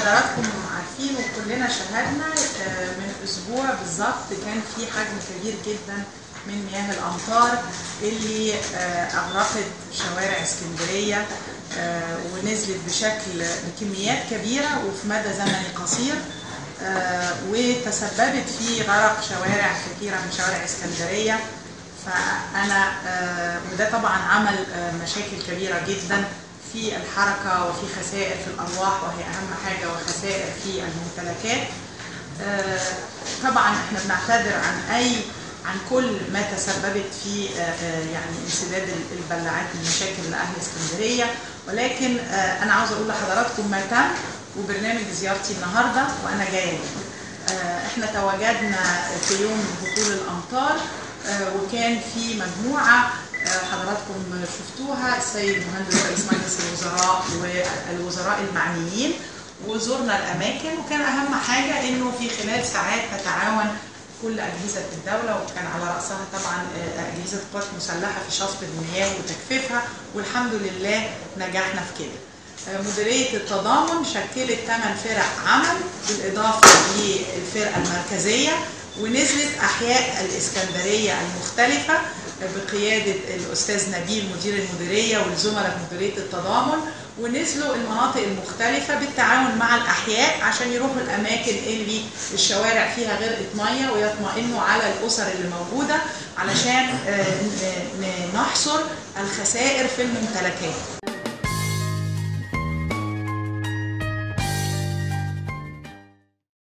حضراتكم عارفين وكلنا شاهدنا آه، من اسبوع بالظبط كان في حجم كبير جدا من مياه الامطار اللي آه، اغرقت شوارع اسكندريه آه، ونزلت بشكل بكميات كبيره وفي مدى زمني قصير آه، وتسببت في غرق شوارع كثيره من شوارع اسكندريه فانا آه، وده طبعا عمل آه، مشاكل كبيره جدا في الحركه وفي خسائر في الارواح وهي اهم حاجه وخسائر في الممتلكات آه، طبعا احنا بنعتذر عن اي عن كل ما تسببت في آه، آه، يعني انسداد البلاعات من مشاكل لاهل اسكندريه ولكن آه، انا عاوزه اقول لحضراتكم ما تم وبرنامج زيارتي النهارده وانا جايه آه، احنا تواجدنا في يوم هطول الامطار آه، وكان في مجموعه آه، حضراتكم شفتوها السيد مهندس رئيس مجلس الوزراء والوزراء المعنيين وزرنا الاماكن وكان اهم حاجه انه في خلال ساعات تتعاون كل اجهزه الدوله وكان على راسها طبعا آه، اجهزه القوات المسلحه في شطب المياه وتجفيفها والحمد لله نجحنا في كده. آه، مديريه التضامن شكلت ثمان فرق عمل بالاضافه للفرقه المركزيه ونزلت احياء الاسكندريه المختلفه بقياده الاستاذ نبيل مدير المديريه والزملاء في مديريه التضامن ونزلوا المناطق المختلفه بالتعاون مع الاحياء عشان يروحوا الاماكن اللي الشوارع فيها غرقت ميه ويطمئنوا على الاسر اللي موجوده علشان آه، ن- ن- نحصر الخسائر في الممتلكات.